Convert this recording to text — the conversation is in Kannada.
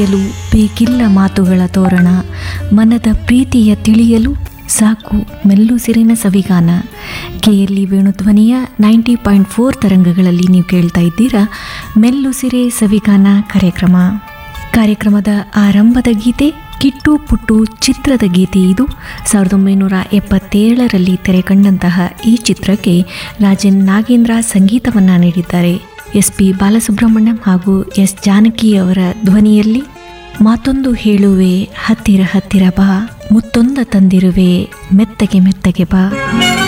ತಿಳಿಯಲು ಬೇಕಿಲ್ಲ ಮಾತುಗಳ ತೋರಣ ಮನದ ಪ್ರೀತಿಯ ತಿಳಿಯಲು ಸಾಕು ಮೆಲ್ಲುಸಿರಿನ ಸವಿಗಾನ ಕೆ ಎಲ್ ಇ ವೇಣುಧ್ವನಿಯ ನೈಂಟಿ ಪಾಯಿಂಟ್ ಫೋರ್ ತರಂಗಗಳಲ್ಲಿ ನೀವು ಕೇಳ್ತಾ ಇದ್ದೀರಾ ಮೆಲ್ಲುಸಿರೆ ಸವಿಗಾನ ಕಾರ್ಯಕ್ರಮ ಕಾರ್ಯಕ್ರಮದ ಆರಂಭದ ಗೀತೆ ಕಿಟ್ಟು ಪುಟ್ಟು ಚಿತ್ರದ ಗೀತೆ ಇದು ಸಾವಿರದ ಒಂಬೈನೂರ ಎಪ್ಪತ್ತೇಳರಲ್ಲಿ ತೆರೆ ಕಂಡಂತಹ ಈ ಚಿತ್ರಕ್ಕೆ ರಾಜನ್ ನಾಗೇಂದ್ರ ಸಂಗೀತವನ್ನು ನೀಡಿದ್ದಾರೆ ಎಸ್ ಪಿ ಬಾಲಸುಬ್ರಹ್ಮಣ್ಯಂ ಹಾಗೂ ಎಸ್ ಜಾನಕಿ ಅವರ ಧ್ವನಿಯಲ್ಲಿ ಮಾತೊಂದು ಹೇಳುವೆ ಹತ್ತಿರ ಹತ್ತಿರ ಬಾ ಮುತ್ತೊಂದ ತಂದಿರುವೆ ಮೆತ್ತಗೆ ಮೆತ್ತಗೆ ಬಾ